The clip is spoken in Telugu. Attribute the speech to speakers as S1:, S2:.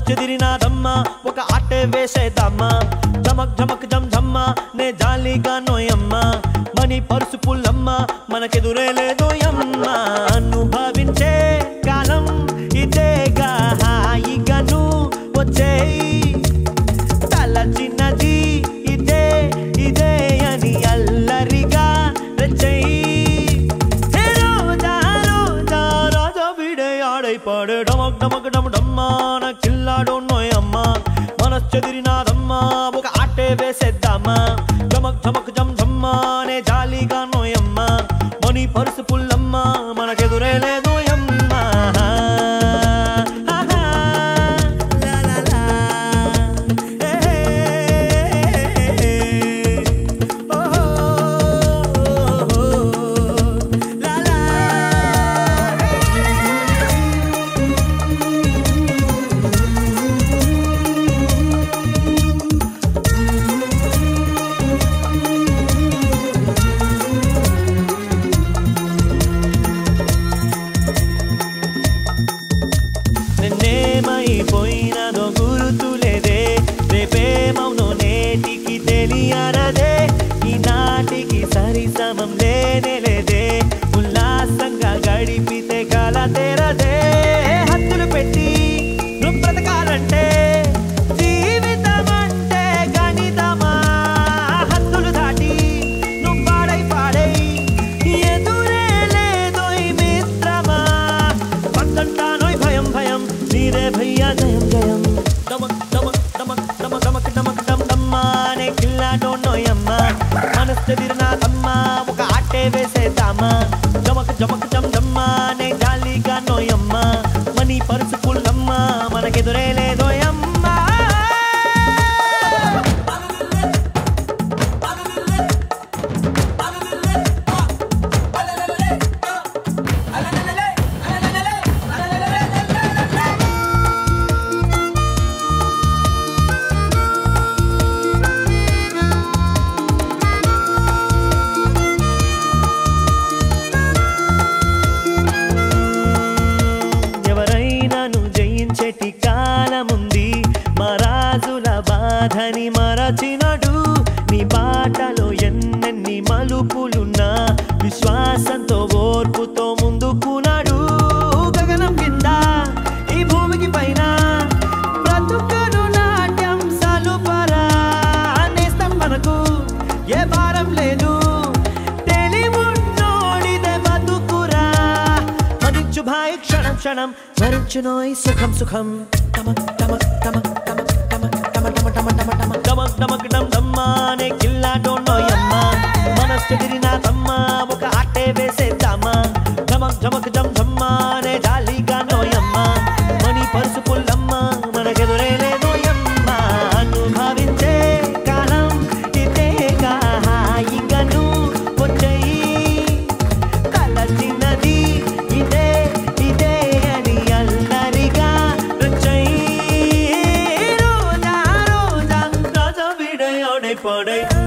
S1: చెదిరినాదమ్మా ఒక ఆటే వేసేద్దామా జమక్ జమక్ జమ్ జమ్మ నే జాలీగా నోయమ్మ మనీ పరుసు పుల్లమ్మ మనకెదురే లేదోయమ్మ అనుభవించే కాలం ఇదేగా హాయిగాను వచ్చేయి తల చిన్నది ఇదే ఇదే అని అల్లరిగా రెచ్చయి హే రోజా రోజా రాజా వీడే ఆడై పాడే డమక్ డమక్ డమ డమ్మాన కిల్లాడో నోయమ్మ మనశ్చెదిరినాదమ్మా ఒక ఆటే వేసేద్దామా జమక్ జమక్ జమ్ జమ్మానే జాలీగా నోయమ్మ మనీ పరుసు పుల్లమ్మ మనకెదురే లేదోయమ్మ ఆహా, లా లా లా. ఏ, ఓహో, లా లా. నిన్నేమైపోయినదో గురుతులేదే రేపేమవునో నేటికి తెలియరదే ఈనాటికి సరి సమం లేనే లేదే ఉల్లాసంగా గడిపితే కల తెరదే హద్దులు పెట్టి నువ్వు బ్రతకాలంటే జీవితం అంటే గణితమా హద్దులు దాటి నువ్వు పాడై పాడై ఎదురే లేదోయ్ మిత్రమా పద్దంటానోయ్ భయం భయం నీరే భయ్యా జయం జయం డమక్ డమక్ డమక్ డమక్ డమక్ డమక్ డమ్ డమ్మానే కిల్లాడో నోయమ్మ మనస్తెదిరినాదమ్మా ఒక ఆటే వేసేద్దామా జమక్ జమక్ జమ్ జమ్మానే జాలీగా నోయమ్మ మనీ పరుసు పుల్లమ్మ మనకెదురే లేదోయమ్మా ఎవరైనాను జయించేటి కాలముంది మరాజుల బాధని మరచినడు నీ బాటలో ఎన్నెన్ని మలుపులున్నా విశ్వాసంతో ఓర్పుతో ముందుకున్నాడు గగనం కింద ఈ భూమికి పైన బ్రతుకను నాట్యం సలుపరా నేస్తం మనకు ఏ భారం లేదు తెలివున్నోడిదే బతుకురా మరించు భాయి క్షణం క్షణం మరించునోయ్ సుఖం సుఖం టమక్ టమక్ టమక్ టమక్ టమక్ టమ టమ టమ టమ టమ డమక్ డమక్ డమ్ డమ్మానే కిల్లాడో నోయమ్మ మనస్సుదిరినాదమ్మా ఒక ఆటే వేసేద్దామా డమక్ డమక్ డమ్ డమ్మానే జాలీగా నోయమ్మ మణి పరుసు పుల్లమ్మ మనకెదురే లేదోయమ్మ అనుభవించే కాలం ఇదేగా హాయిగాను వచ్చేయి కలచినది ఇదే ఇదే అని అల్లరిగా రుచయి రోజా రోజా రాజా విడయోడే పడే